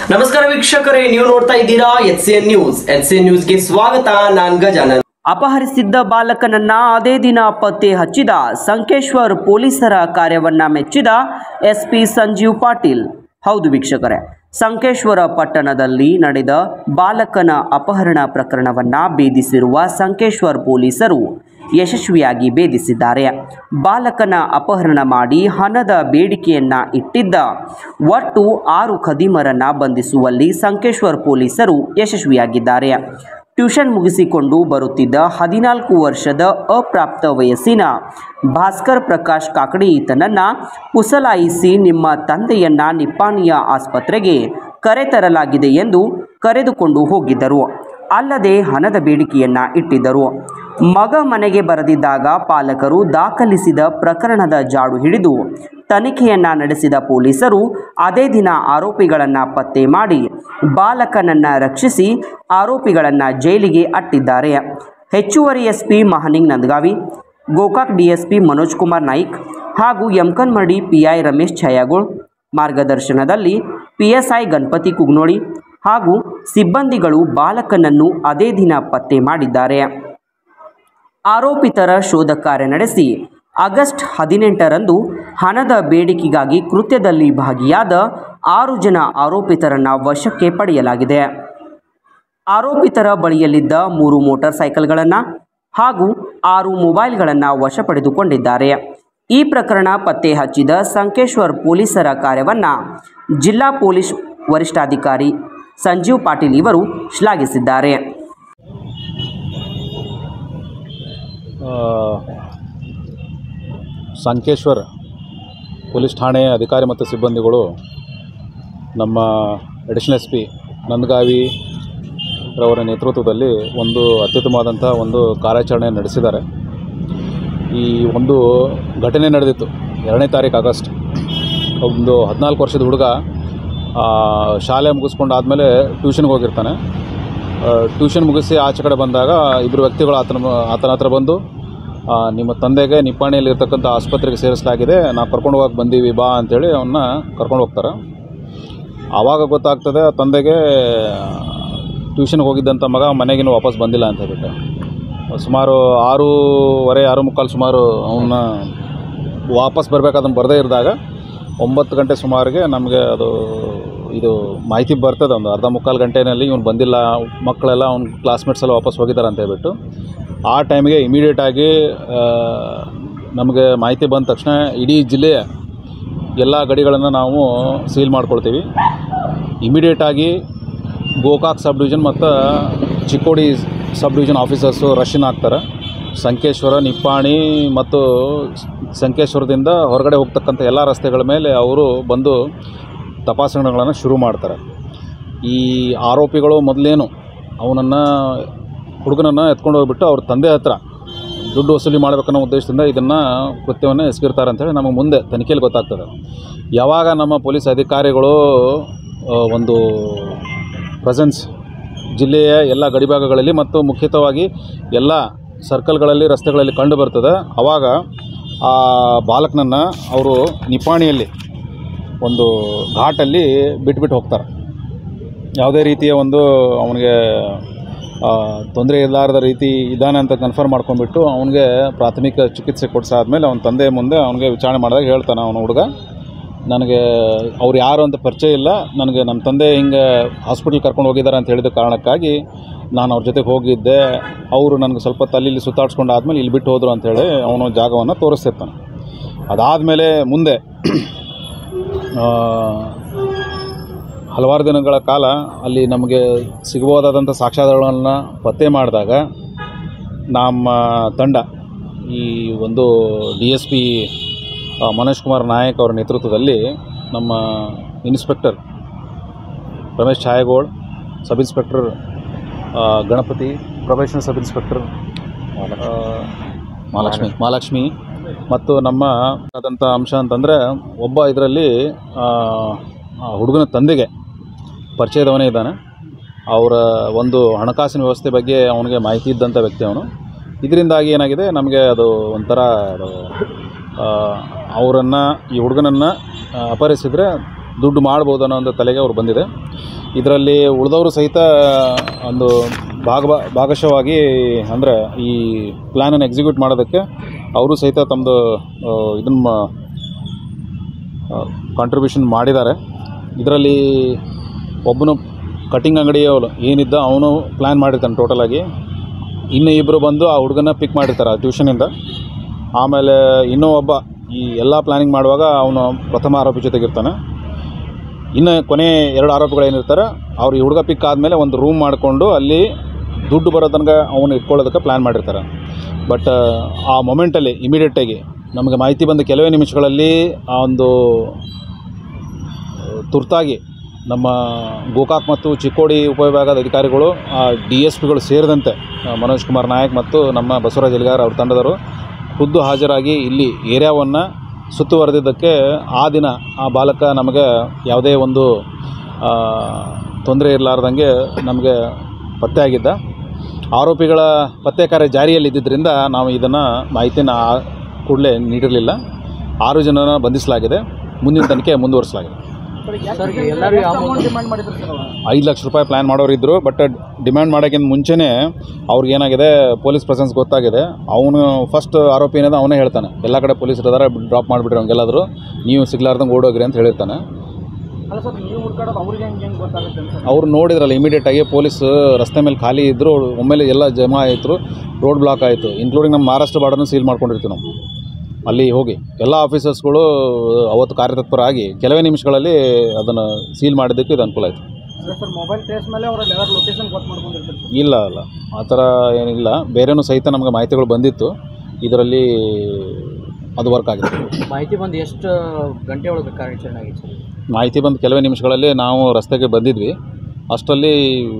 ನಮಸ್ಕಾರ ವೀಕ್ಷಕರೇ ನೀವು ನೋಡ್ತಾ ಇದ್ದೀರಾ H C N news H C N ನ್ಯೂಸ್ಗೆ ಸ್ವಾಗತ ನಾನ್ ಗಜಾನನ್ ಅಪಹರಿಸಿದ್ದ ಬಾಲಕನನ್ನ ಅದೇ ದಿನ ಪತ್ತೆ ಹಚ್ಚಿದ ಸಂಕೇಶ್ವರ್ ಪೊಲೀಸರ ಕಾರ್ಯವನ್ನ ಮೆಚ್ಚಿದ ಎಸ್ಪಿ ಸಂಜೀವ್ ಪಾಟೀಲ್ ಹೌದು ವೀಕ್ಷಕರೇ ಸಂಕೇಶ್ವರ ಪಟ್ಟಣದಲ್ಲಿ ನಡೆದ ಬಾಲಕನ ಅಪಹರಣ ಪ್ರಕರಣವನ್ನ ಭೇದಿಸಿರುವ ಸಂಕೇಶ್ವರ್ ಪೊಲೀಸರು ಯಶಸ್ವಿಯಾಗಿ ಭೇದಿಸಿದ್ದಾರೆ ಬಾಲಕನ ಅಪಹರಣ ಮಾಡಿ ಹಣದ ಬೇಡಿಕೆಯನ್ನ ಇಟ್ಟಿದ್ದ ಒಟ್ಟು ಆರು ಖದೀಮರನ್ನ ಬಂಧಿಸುವಲ್ಲಿ ಸಂಕೇಶ್ವರ್ ಪೊಲೀಸರು ಯಶಸ್ವಿಯಾಗಿದ್ದಾರೆ ಟ್ಯೂಷನ್ ಮುಗಿಸಿಕೊಂಡು ಬರುತ್ತಿದ್ದ ಹದಿನಾಲ್ಕು ವರ್ಷದ ಅಪ್ರಾಪ್ತ ವಯಸ್ಸಿನ ಭಾಸ್ಕರ್ ಪ್ರಕಾಶ್ ಕಾಕಡಿ ಈತನನ್ನ ಕುಸಲಾಯಿಸಿ ನಿಮ್ಮ ತಂದೆಯನ್ನ ನಿಪ್ಪಾಣಿಯ ಆಸ್ಪತ್ರೆಗೆ ಕರೆತರಲಾಗಿದೆ ಎಂದು ಕರೆದುಕೊಂಡು ಹೋಗಿದ್ದರು ಅಲ್ಲದೆ ಹಣದ ಬೇಡಿಕೆಯನ್ನ ಇಟ್ಟಿದ್ದರು ಮಗ ಮನೆಗೆ ಬರದಿದ್ದಾಗ ಪಾಲಕರು ದಾಖಲಿಸಿದ ಪ್ರಕರಣದ ಜಾಡು ಹಿಡಿದು ತನಿಖೆಯನ್ನ ನಡೆಸಿದ ಪೊಲೀಸರು ಅದೇ ದಿನ ಆರೋಪಿಗಳನ್ನು ಪತ್ತೆ ಮಾಡಿ ಬಾಲಕನನ್ನ ರಕ್ಷಿಸಿ ಆರೋಪಿಗಳನ್ನು ಜೈಲಿಗೆ ಅಟ್ಟಿದ್ದಾರೆ ಹೆಚ್ಚುವರಿ ಎಸ್ಪಿ ಮಹನಿಂಗ್ ನಂದಗಾವಿ ಗೋಕಾಕ್ ಡಿಎಸ್ಪಿ ಮನೋಜ್ ಕುಮಾರ್ ನಾಯ್ಕ್ ಹಾಗೂ ಯಮಕನ್ಮಡಿ ಪಿಐ ರಮೇಶ್ ಛಾಯಾಗೋಳ್ ಮಾರ್ಗದರ್ಶನದಲ್ಲಿ ಪಿಎಸ್ಐ ಗಣಪತಿ ಕುಗ್ನೋಳಿ ಹಾಗೂ ಸಿಬ್ಬಂದಿಗಳು ಬಾಲಕನನ್ನು ಅದೇ ದಿನ ಪತ್ತೆ ಮಾಡಿದ್ದಾರೆ ಆರೋಪಿತರ ಶೋಧ ಕಾರ್ಯ ನಡೆಸಿ ಆಗಸ್ಟ್ ಹದಿನೆಂಟರಂದು ಹಣದ ಬೇಡಿಕೆಗಾಗಿ ಕೃತ್ಯದಲ್ಲಿ ಭಾಗಿಯಾದ ಆರು ಜನ ಆರೋಪಿತರನ್ನು ವಶಕ್ಕೆ ಪಡೆಯಲಾಗಿದೆ ಆರೋಪಿತರ ಬಳಿಯಲ್ಲಿದ್ದ ಮೂರು ಮೋಟಾರ್ ಸೈಕಲ್ಗಳನ್ನು ಹಾಗೂ ಆರು ಮೊಬೈಲ್ಗಳನ್ನು ವಶ ಪಡೆದುಕೊಂಡಿದ್ದಾರೆ ಈ ಪ್ರಕರಣ ಪತ್ತೆ ಹಚ್ಚಿದ ಸಂಕೇಶ್ವರ್ ಪೊಲೀಸರ ಕಾರ್ಯವನ್ನು ಜಿಲ್ಲಾ ಪೊಲೀಸ್ ವರಿಷ್ಠಾಧಿಕಾರಿ ಸಂಜೀವ್ ಪಾಟೀಲ್ ಇವರು ಶ್ಲಾಘಿಸಿದ್ದಾರೆ ಆ, ಸಂಕೇಶ್ವರ ಪೊಲೀಸ್ ಠಾಣೆಯ ಅಧಿಕಾರಿ ಮತ್ತು ಸಿಬ್ಬಂದಿಗಳು ನಮ್ಮ ಅಡಿಷನಲ್ ಎಸ್ ಪಿ ನಂದಗಾವಿ ರವರ ನೇತೃತ್ವದಲ್ಲಿ ಒಂದು ಅತ್ಯುತ್ತಮವಾದಂಥ ಒಂದು ಕಾರ್ಯಾಚರಣೆ ನಡೆಸಿದ್ದಾರೆ ಈ ಒಂದು ಘಟನೆ ನಡೆದಿತ್ತು ಎರಡನೇ ತಾರೀಕು ಆಗಸ್ಟ್ ಒಂದು ಹದಿನಾಲ್ಕು ವರ್ಷದ ಹುಡುಗ ಆ, ಶಾಲೆ ಮುಗಿಸ್ಕೊಂಡು ಆದಮೇಲೆ ಟ್ಯೂಷನ್ಗೆ ಹೋಗಿರ್ತಾನೆ ಟ್ಯೂಷನ್ ಮುಗಿಸಿ ಆಚೆ ಕಡೆ ಬಂದಾಗ ಇಬ್ಬರು ವ್ಯಕ್ತಿಗಳು ಆತನ ಆತನ ಹತ್ರ ಬಂದು ಆ, ನಿಮ್ಮ ತಂದೆಗೆ ನಿಪ್ಪಾಣಿಯಲ್ಲಿ ಇರ್ತಕ್ಕಂಥ ಆಸ್ಪತ್ರೆಗೆ ಸೇರಿಸಲಾಗಿದೆ ನಾವು ಕರ್ಕೊಂಡು ಹೋಗಕ್ಕೆ ಬಂದೀವಿ ಬಾ ಅಂತೇಳಿ ಅವನ್ನ ಕರ್ಕೊಂಡು ಹೋಗ್ತಾರೆ ಆವಾಗ ಗೊತ್ತಾಗ್ತದೆ ಆ ತಂದೆಗೆ ಟ್ಯೂಷನ್ಗೆ ಹೋಗಿದ್ದಂಥ ಮಗ ಮನೆಗಿನ್ನೂ ವಾಪಸ್ ಬಂದಿಲ್ಲ ಅಂತ ಹೇಳ್ಬಿಟ್ಟು ಸುಮಾರು ಆರೂವರೆ ಆರು ಮುಕ್ಕಾಲು ಸುಮಾರು ಅವನ್ನ ವಾಪಸ್ ಬರಬೇಕಾದನ್ನು ಬರದೇ ಇದ್ದಾಗ ಒಂಬತ್ತು ಗಂಟೆ ಸುಮಾರಿಗೆ ನಮಗೆ ಅದು ಇದು ಮಾಹಿತಿ ಬರ್ತದೆ ಒಂದು ಅರ್ಧ ಮುಕ್ಕಾಲು ಗಂಟೆಯಲ್ಲಿ ಇವ್ನು ಬಂದಿಲ್ಲ ಮಕ್ಕಳೆಲ್ಲ ಅವ್ನ ಕ್ಲಾಸ್ಮೇಟ್ಸ್ ಎಲ್ಲ ವಾಪಸ್ ಹೋಗಿದ್ದಾರೆ ಅಂತ ಹೇಳ್ಬಿಟ್ಟು ಆ ಟೈಮಿಗೆ ಇಮಿಡಿಯೇಟಾಗಿ ನಮಗೆ ಮಾಹಿತಿ ಬಂದ ತಕ್ಷಣ ಇಡೀ ಜಿಲ್ಲೆಯ ಎಲ್ಲ ಗಡಿಗಳನ್ನು ನಾವು ಸೀಲ್ ಮಾಡ್ಕೊಳ್ತೀವಿ ಇಮಿಡಿಯೇಟಾಗಿ ಗೋಕಾಕ್ ಸಬ್ ಡಿವಿಷನ್ ಮತ್ತು ಚಿಕ್ಕೋಡಿ ಸಬ್ ಡಿವಿಷನ್ ಆಫೀಸರ್ಸು ರಶಿನ್ ಆಗ್ತಾರೆ ಸಂಕೇಶ್ವರ ನಿಪ್ಪಾಣಿ ಮತ್ತು ಸಂಕೇಶ್ವರದಿಂದ ಹೊರಗಡೆ ಹೋಗ್ತಕ್ಕಂಥ ಎಲ್ಲ ರಸ್ತೆಗಳ ಮೇಲೆ ಅವರು ಬಂದು ತಪಾಸಣೆಗಳನ್ನು ಶುರು ಮಾಡ್ತಾರೆ ಈ ಆರೋಪಿಗಳು ಮೊದಲೇನು ಅವನನ್ನು ಹುಡುಗನನ್ನು ಎತ್ಕೊಂಡು ಹೋಗ್ಬಿಟ್ಟು ಅವ್ರ ತಂದೆ ಹತ್ರ ದುಡ್ಡು ವಸೂಲಿ ಮಾಡಬೇಕನ್ನೋ ಉದ್ದೇಶದಿಂದ ಇದನ್ನು ಕೃತ್ಯವನ್ನು ಎಸಗಿರ್ತಾರೆ ಅಂತೇಳಿ ನಮಗೆ ಮುಂದೆ ತನಿಖೆಯಲ್ಲಿ ಗೊತ್ತಾಗ್ತದೆ ಯಾವಾಗ ನಮ್ಮ ಪೊಲೀಸ್ ಅಧಿಕಾರಿಗಳು ಆ, ಒಂದು ಪ್ರೆಸೆನ್ಸ್ ಜಿಲ್ಲೆಯ ಎಲ್ಲ ಗಡಿಭಾಗಗಳಲ್ಲಿ ಮತ್ತು ಮುಖ್ಯತವಾಗಿ ಎಲ್ಲ ಸರ್ಕಲ್ಗಳಲ್ಲಿ ರಸ್ತೆಗಳಲ್ಲಿ ಕಂಡು ಬರ್ತದೆ ಆವಾಗ ಆ ಬಾಲಕನನ್ನು ಅವರು ನಿಪಾಣಿಯಲ್ಲಿ ಒಂದು ಘಾಟಲ್ಲಿ ಬಿಟ್ಬಿಟ್ಟು ಹೋಗ್ತಾರೆ ಯಾವುದೇ ರೀತಿಯ ಒಂದು ಅವನಿಗೆ ತೊಂದರೆ ಇರಲಾರದ ರೀತಿ ಇದ್ದಾನೆ ಅಂತ ಕನ್ಫರ್ಮ್ ಮಾಡ್ಕೊಂಡ್ಬಿಟ್ಟು ಅವನಿಗೆ ಪ್ರಾಥಮಿಕ ಚಿಕಿತ್ಸೆ ಕೊಡಿಸಾದ್ಮೇಲೆ ಅವನ ತಂದೆ ಮುಂದೆ ಅವನಿಗೆ ವಿಚಾರಣೆ ಮಾಡಿದಾಗ ಹೇಳ್ತಾನೆ ಅವನ ಹುಡುಗ ನನಗೆ ಅವ್ರು ಯಾರು ಅಂತ ಪರಿಚಯ ಇಲ್ಲ ನನಗೆ ನಮ್ಮ ತಂದೆ ಹಿಂಗೆ ಹಾಸ್ಪಿಟ್ಲ್ ಕರ್ಕೊಂಡು ಹೋಗಿದ್ದಾರೆ ಅಂತ ಹೇಳಿದ ಕಾರಣಕ್ಕಾಗಿ ನಾನು ಅವ್ರ ಜೊತೆಗೆ ಹೋಗಿದ್ದೆ ಅವರು ನನಗೆ ಸ್ವಲ್ಪ ತಲೆ ಇಲ್ಲಿ ಸುತ್ತಾಡ್ಸ್ಕೊಂಡು ಆದಮೇಲೆ ಇಲ್ಲಿ ಬಿಟ್ಟು ಹೋದರು ಅಂತೇಳಿ ಅವನು ಜಾಗವನ್ನು ತೋರಿಸ್ತಿರ್ತಾನೆ ಅದಾದಮೇಲೆ ಮುಂದೆ ಆ, ಹಲವಾರು ದಿನಗಳ ಕಾಲ ಅಲ್ಲಿ ನಮಗೆ ಸಿಗಬಹುದಾದಂಥ ಸಾಕ್ಷ್ಯಾಧಾರಗಳನ್ನು ಪತ್ತೆ ಮಾಡಿದಾಗ ನಮ್ಮ ತಂಡ ಈ ಒಂದು D S P Manoj Kumar Nayak ಅವರ ನೇತೃತ್ವದಲ್ಲಿ ನಮ್ಮ inspector Ramesh Chhayagol sub inspector ಆ, ಗಣಪತಿ ಪ್ರೊಬೇಷನಲ್ ಸಬ್ ಇನ್ಸ್ಪೆಕ್ಟರ್ ಆ, ಮಹಾಲಕ್ಷ್ಮಿ ಮಹಾಲಕ್ಷ್ಮಿ ಮತ್ತು ನಮ್ಮ ಆದಂಥ ಅಂಶ ಅಂತಂದರೆ ಒಬ್ಬ ಇದರಲ್ಲಿ ಹುಡುಗನ ತಂದೆಗೆ ಪರಿಚಯದವನೇ ಇದ್ದಾನೆ ಅವರ ಒಂದು ಹಣಕಾಸಿನ ವ್ಯವಸ್ಥೆ ಬಗ್ಗೆ ಅವನಿಗೆ ಮಾಹಿತಿ ಇದ್ದಂಥ ವ್ಯಕ್ತಿ ಅವನು ಇದರಿಂದಾಗಿ ಏನಾಗಿದೆ ನಮಗೆ ಅದು ಒಂಥರ ಅದು ಅವರನ್ನು ಈ ಹುಡುಗನನ್ನು ಅಪಹರಿಸಿದರೆ ದುಡ್ಡು ಮಾಡ್ಬೋದು ಅನ್ನೋ ಒಂದು ತಲೆಗೆ ಅವ್ರು ಬಂದಿದೆ ಇದರಲ್ಲಿ ಉಳಿದವರು ಸಹಿತ ಒಂದು ಭಾಗ ಭಾಗಶವಾಗಿ ಅಂದರೆ ಈ ಪ್ಲ್ಯಾನನ್ನು ಎಕ್ಸಿಕ್ಯೂಟ್ ಮಾಡೋದಕ್ಕೆ ಅವರು ಸಹಿತ ತಮ್ಮದು ಇದನ್ನು ಕಾಂಟ್ರಿಬ್ಯೂಷನ್ ಮಾಡಿದ್ದಾರೆ ಇದರಲ್ಲಿ ಒಬ್ಬನು ಕಟಿಂಗ್ ಅಂಗಡಿಯವನು ಏನಿದ್ದ ಅವನು ಪ್ಲ್ಯಾನ್ ಮಾಡಿರ್ತಾನೆ ಟೋಟಲಾಗಿ ಇನ್ನು ಇಬ್ಬರು ಬಂದು ಆ ಹುಡುಗನ ಪಿಕ್ ಮಾಡಿರ್ತಾರೆ ಟ್ಯೂಷನಿಂದ ಆಮೇಲೆ ಇನ್ನೂ ಒಬ್ಬ ಈ ಎಲ್ಲ ಪ್ಲ್ಯಾನಿಂಗ್ ಮಾಡುವಾಗ ಅವನು ಪ್ರಥಮ ಆರೋಪಿ ಜೊತೆಗಿರ್ತಾನೆ ಇನ್ನು ಕೊನೆ ಎರಡು ಆರೋಪಿಗಳೇನಿರ್ತಾರೆ ಅವ್ರು ಈ ಹುಡುಗ ಪಿಕ್ ಆದಮೇಲೆ ಒಂದು ರೂಮ್ ಮಾಡಿಕೊಂಡು ಅಲ್ಲಿ ದುಡ್ಡು ಬರೋ ತನಕ ಅವನು ಇಟ್ಕೊಳ್ಳೋದಕ್ಕೆ ಪ್ಲ್ಯಾನ್ ಮಾಡಿರ್ತಾರೆ ಬಟ್ ಆ ಮೊಮೆಂಟಲ್ಲಿ ಇಮಿಡಿಯೇಟಾಗಿ ನಮಗೆ ಮಾಹಿತಿ ಬಂದ ಕೆಲವೇ ನಿಮಿಷಗಳಲ್ಲಿ ಆ ಒಂದು ತುರ್ತಾಗಿ ನಮ್ಮ ಗೋಕಾಕ್ ಮತ್ತು ಚಿಕ್ಕೋಡಿ ಉಪವಿಭಾಗದ ಅಧಿಕಾರಿಗಳು ಡಿ ಎಸ್ ಪಿಗಳು ಸೇರಿದಂತೆ ಆ, ಮನೋಜ್ ಕುಮಾರ್ ನಾಯಕ್ ಮತ್ತು ನಮ್ಮ ಬಸವರಾಜ್ ಎಲಿಗಾರ್ ಅವ್ರ ತಂಡದವರು ಖುದ್ದು ಹಾಜರಾಗಿ ಇಲ್ಲಿ ಏರಿಯಾವನ್ನು ಸುತ್ತುವರೆದಿದ್ದಕ್ಕೆ ಆ ದಿನ ಆ ಬಾಲಕ ನಮಗೆ ಯಾವುದೇ ಒಂದು ಆ, ತೊಂದರೆ ಇರಲಾರ್ದಂಗೆ ನಮಗೆ ಪತ್ತೆಯಾಗಿದ್ದ ಆರೋಪಿಗಳ ಪತ್ತೆ ಕಾರ್ಯ ಜಾರಿಯಲ್ಲಿದ್ದರಿಂದ ನಾವು ಇದನ್ನು ಮಾಹಿತಿನ ಕೂಡಲೇ ನೀಡಿರಲಿಲ್ಲ ಆರು ಜನನ ಬಂಧಿಸಲಾಗಿದೆ ಮುಂದಿನ ತನಿಖೆ ಮುಂದುವರಿಸಲಾಗಿದೆ ಐದು ಲಕ್ಷ ರೂಪಾಯಿ ಪ್ಲ್ಯಾನ್ ಮಾಡೋರು ಇದ್ದರು ಬಟ್ ಡಿಮ್ಯಾಂಡ್ ಮಾಡೋಕ್ಕಿಂತ ಮುಂಚೆನೇ ಅವ್ರಿಗೆ ಏನಾಗಿದೆ ಪೊಲೀಸ್ ಪ್ರೆಸೆನ್ಸ್ ಗೊತ್ತಾಗಿದೆ ಅವನು ಫಸ್ಟ್ ಆರೋಪಿ ಏನಿದೆ ಅವನೇ ಹೇಳ್ತಾನೆ ಎಲ್ಲ ಕಡೆ ಪೊಲೀಸ್ ಇದ್ದಾರೆ ಡ್ರಾಪ್ ಮಾಡಿಬಿಡ್ರಿ ಅವ್ಗೆಲ್ಲಾದರೂ ನೀವು ಸಿಗ್ಲಾರ್ದಂಗೆ ಓಡೋಗ್ರಿ ಅಂತ ಹೇಳಿರ್ತಾನೆ ಅಲ್ಲ ಸರ್ ನೀವು ಹುಡ್ಕಾಡೋದು ಅವ್ರಿಗೆ ಹೆಂಗೆ ಹೆಂಗೆ ಗೊತ್ತಾಗುತ್ತೆ ಅಂತ ಅವ್ರು ನೋಡಿದ್ರಲ್ಲ ಇಮಿಡಿಯೇಟಾಗಿ ಪೊಲೀಸ್ ರಸ್ತೆ ಮೇಲೆ ಖಾಲಿ ಇದ್ದರು ಒಮ್ಮೆಲೆ ಎಲ್ಲ ಜಮಾ ಆಯಿತು ರೋಡ್ ಬ್ಲಾಕ್ ಆಯಿತು ಇನ್ಕ್ಲೂಡಿಂಗ್ ನಮ್ಮ ಮಹಾರಾಷ್ಟ್ರ ಬಾರ್ಡರ್ನ ಸೀಲ್ ಮಾಡ್ಕೊಂಡಿರ್ತೀವಿ ನಾವು ಅಲ್ಲಿ ಹೋಗಿ ಎಲ್ಲ ಆಫೀಸರ್ಸ್ಗಳು ಅವತ್ತು ಕಾರ್ಯತತ್ಪರಾಗಿ ಕೆಲವೇ ನಿಮಿಷಗಳಲ್ಲಿ ಅದನ್ನು ಸೀಲ್ ಮಾಡಿದ್ದಕ್ಕೆ ಇದು ಅನುಕೂಲ ಆಯಿತು ಅಲ್ಲ ಸರ್ ಮೊಬೈಲ್ ಟ್ರೇಸ್ ಮೇಲೆ ಅವರ ಲೆವರ್ ಲೊಕೇಶನ್ ಗೊತ್ತು ಮಾಡ್ಕೊಂಡಿರ್ತಾರೆ ಸರ್ ಇಲ್ಲ ಅಲ್ಲ ಆ ಥರ ಏನಿಲ್ಲ ಬೇರೆನೂ ಸಹಿತ ನಮಗೆ ಮಾಹಿತಿಗಳು ಬಂದಿತ್ತು ಇದರಲ್ಲಿ ಅದು ವರ್ಕ್ ಆಗಿದೆ ಮಾಹಿತಿ ಬಂದು ಎಷ್ಟು ಗಂಟೆ ಒಳಗೆ ಕಾರ್ಯಾಚರಣೆ ಆಗಿತ್ತು ಸರ್ ಮಾಹಿತಿ ಬಂದ ಕೆಲವೇ ನಿಮಿಷಗಳಲ್ಲಿ ನಾವು ರಸ್ತೆಗೆ ಬಂದಿದ್ವಿ ಅಷ್ಟರಲ್ಲಿ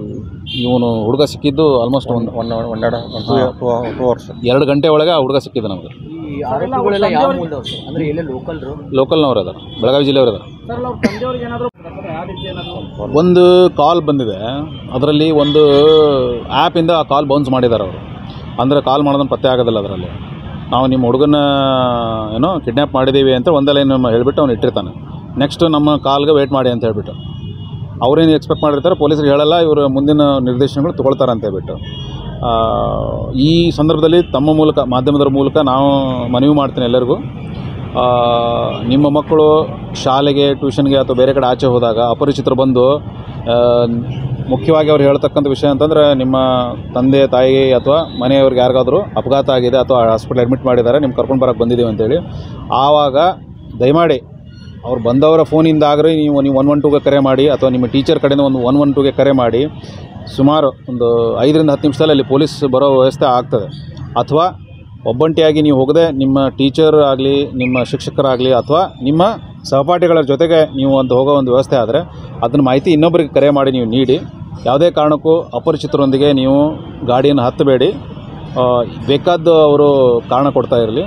ಇವನು ಹುಡುಗ ಸಿಕ್ಕಿದ್ದು ಆಲ್ಮೋಸ್ಟ್ ಒಂದು ಒನ್ ಒನ್ ಟೂ ಅವರ್ಸ್ ಎರಡು ಗಂಟೆ ಒಳಗೆ ಆ ಹುಡುಗ ಸಿಕ್ಕಿದ್ದು ನಮಗೆ ಈ ಆರೋಪಿಗಳೆಲ್ಲ ಯಾವ ಮೂಲದವ್ರು ಸರ್ ಅಂದರೆ ಎಲ್ಲೇ ಲೋಕಲ್ರು ಲೋಕಲ್ನವ್ರು ಅದಾರ ಬೆಳಗಾವಿ ಜಿಲ್ಲೆಯವರು ಅದಾರ ಸರ್ ಅವ್ರ ತಂದೆಯವ್ರಿಗೆ ಏನಾದರೂ ಯಾವ ರೀತಿ ಏನಾದರೂ ಒಂದು ಕಾಲ್ ಬಂದಿದೆ ಅದರಲ್ಲಿ ಒಂದು ಆ್ಯಪಿಂದ ಆ ಕಾಲ್ ಬೌನ್ಸ್ ಮಾಡಿದ್ದಾರೆ ಅವರು ಅಂದರೆ ಕಾಲ್ ಮಾಡೋದನ್ನು ಪತ್ತೆ ಆಗೋದಿಲ್ಲ ಅದರಲ್ಲಿ ನಾವು ನಿಮ್ಮ ಹುಡುಗನ ಏನೋ ಕಿಡ್ನ್ಯಾಪ್ ಮಾಡಿದ್ದೀವಿ ಅಂತ ಒಂದೇ ಲೈನ್ ಹೇಳಿಬಿಟ್ಟು ಅವ್ನು ಇಟ್ಟಿರ್ತಾನೆ ನೆಕ್ಸ್ಟ್ ನಮ್ಮ ಕಾಲ್ಗೆ ವೇಟ್ ಮಾಡಿ ಅಂತ ಹೇಳ್ಬಿಟ್ಟು ಅವ್ರೇನು ಎಕ್ಸ್ಪೆಕ್ಟ್ ಮಾಡಿರ್ತಾರೆ ಪೊಲೀಸರಿಗೆ ಹೇಳಲ್ಲ ಇವರು ಮುಂದಿನ ನಿರ್ದೇಶನಗಳು ತೊಗೊಳ್ತಾರೆ ಅಂತ ಹೇಳ್ಬಿಟ್ಟು ಆ, ಈ ಸಂದರ್ಭದಲ್ಲಿ ತಮ್ಮ ಮೂಲಕ ಮಾಧ್ಯಮದವರ ಮೂಲಕ ನಾವು ಮನವಿ ಮಾಡ್ತೀನಿ ಎಲ್ಲರಿಗೂ ಆ, ನಿಮ್ಮ ಮಕ್ಕಳು ಶಾಲೆಗೆ ಟ್ಯೂಷನ್ಗೆ ಅಥವಾ ಬೇರೆ ಕಡೆ ಆಚೆ ಹೋದಾಗ ಅಪರಿಚಿತರು ಬಂದು ಆ, ಮುಖ್ಯವಾಗಿ ಅವ್ರು ಹೇಳ್ತಕ್ಕಂಥ ವಿಷಯ ಅಂತಂದರೆ ನಿಮ್ಮ ತಂದೆ ತಾಯಿ ಅಥವಾ ಮನೆಯವ್ರಿಗೆ ಯಾರಿಗಾದರೂ ಅಪಘಾತ ಆಗಿದೆ ಅಥವಾ ಹಾಸ್ಪಿಟಲ್ ಅಡ್ಮಿಟ್ ಮಾಡಿದ್ದಾರೆ ನಿಮ್ಮ ಕರ್ಕೊಂಡು ಬರೋಕ್ಕೆ ಬಂದಿದ್ದೀವಿ ಅಂತೇಳಿ ಆವಾಗ ದಯಮಾಡಿ ಅವ್ರು ಬಂದವರ ಫೋನಿಂದ ಆಗ್ರಿ ನೀವು ನೀವು ಒನ್ ಒನ್ ಟೂಗೆ ಕರೆ ಮಾಡಿ ಅಥವಾ ನಿಮ್ಮ ಟೀಚರ್ ಕಡೆಯಿಂದ ಒಂದು ಒನ್ ಒನ್ ಟೂಗೆ ಕರೆ ಮಾಡಿ ಸುಮಾರು ಒಂದು ಐದರಿಂದ ಹತ್ತು ನಿಮಿಷದಲ್ಲಿ ಅಲ್ಲಿ ಪೊಲೀಸ್ ಬರೋ ವ್ಯವಸ್ಥೆ ಆಗ್ತದೆ ಅಥವಾ ಒಬ್ಬಂಟಿಯಾಗಿ ನೀವು ಹೋಗದೆ ನಿಮ್ಮ ಟೀಚರ್ ಆಗಲಿ ನಿಮ್ಮ ಶಿಕ್ಷಕರಾಗಲಿ ಅಥವಾ ನಿಮ್ಮ ಸಹಪಾಠಿಗಳ ಜೊತೆಗೆ ನೀವು ಒಂದು ಹೋಗೋ ಒಂದು ವ್ಯವಸ್ಥೆ ಆದರೆ ಅದನ್ನ ಮಾಹಿತಿ ಇನ್ನೊಬ್ಬರಿಗೆ ಕರೆ ಮಾಡಿ ನೀವು ನೀಡಿ ಯಾವುದೇ ಕಾರಣಕ್ಕೂ ಅಪರಿಚಿತರೊಂದಿಗೆ ನೀವು ಗಾಡಿಯನ್ನು ಹತ್ತಬೇಡಿ ಆ, ಬೇಕಾದ್ದು ಅವರು ಕಾರಣ ಕೊಡ್ತಾ ಇರಲಿ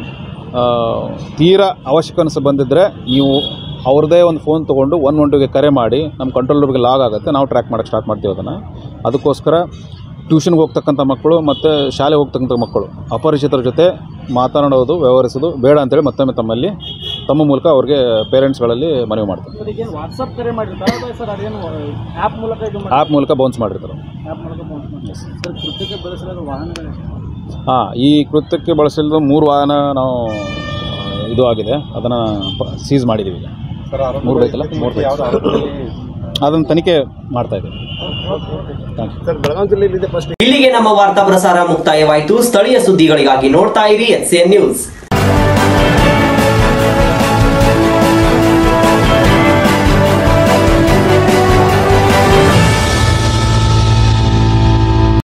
ತೀರಾ ಅವಶ್ಯಕ ಅನಿಸಿ ಬಂದಿದ್ದರೆ ನೀವು ಅವ್ರದ್ದೇ ಒಂದು ಫೋನ್ ತೊಗೊಂಡು ಒನ್ ಒನ್ ಟೂಗೆ ಕರೆ ಮಾಡಿ ನಮ್ಮ ಕಂಟ್ರೋಲ್ ರೂಮ್ಗೆ ಲಾಗ್ ಆಗುತ್ತೆ ನಾವು ಟ್ರ್ಯಾಕ್ ಮಾಡೋಕ್ಕೆ ಸ್ಟಾರ್ಟ್ ಮಾಡ್ತೀವಿ ಅದನ್ನು ಅದಕ್ಕೋಸ್ಕರ ಟ್ಯೂಷನ್ಗೆ ಹೋಗ್ತಕ್ಕಂಥ ಮಕ್ಕಳು ಮತ್ತು ಶಾಲೆಗೆ ಹೋಗ್ತಕ್ಕಂಥ ಮಕ್ಕಳು ಅಪರಿಚಿತರ ಜೊತೆ ಮಾತನಾಡೋದು ವ್ಯವಹರಿಸೋದು ಬೇಡ ಅಂತೇಳಿ ಮತ್ತೊಮ್ಮೆ ತಮ್ಮಲ್ಲಿ ತಮ್ಮ ಮೂಲಕ ಅವ್ರಿಗೆ ಪೇರೆಂಟ್ಸ್ಗಳಲ್ಲಿ ಮನವಿ ಮಾಡ್ತಾರೆ ಸರ್ ಈಗೇನು ವಾಟ್ಸಪ್ ಕರೆ ಮಾಡಿರ್ತಾರೆ ಅಥವಾ ಸರ್ ಅದೇನು ಆ್ಯಪ್ ಮೂಲಕ ಇದು ಮಾಡಿ ಆ್ಯಪ್ ಮೂಲಕ ಬೌನ್ಸ್ ಮಾಡಿರ್ತಾರೆ ಆ್ಯಪ್ ಮೂಲಕ ಫೋನ್ ಮಾಡಿ ಸರ್ ಕೃತ್ಯಕ್ಕೆ ಬಳಸಿರೋ ವಾಹನಗಳು ಹಾಂ ಈ ಕೃತ್ಯಕ್ಕೆ ಬಳಸಿದ ಮೂರು ವಾಹನ ನಾವು ಇದು ಆಗಿದೆ ಅದನ್ನು ಸೀಸ್ ಮಾಡಿದ್ದೀವಿ ಈಗ ಮೂರು ಬೈಕಲ್ಲ ಮೂರು ಬೈಕ್ ಅದನ್ನು ತನಿಖೆ ಮಾಡ್ತಾ ಇದ್ದೀವಿ ಥ್ಯಾಂಕ್ ಯು ಇಲ್ಲಿಗೆ ನಮ್ಮ ವಾರ್ತಾ ಪ್ರಸಾರ ಮುಕ್ತಾಯವಾಯಿತು ಸ್ಥಳೀಯ ಸುದ್ದಿಗಳಿಗಾಗಿ ನೋಡ್ತಾ ಇರಿ ಎಚ್ ನ್ಯೂಸ್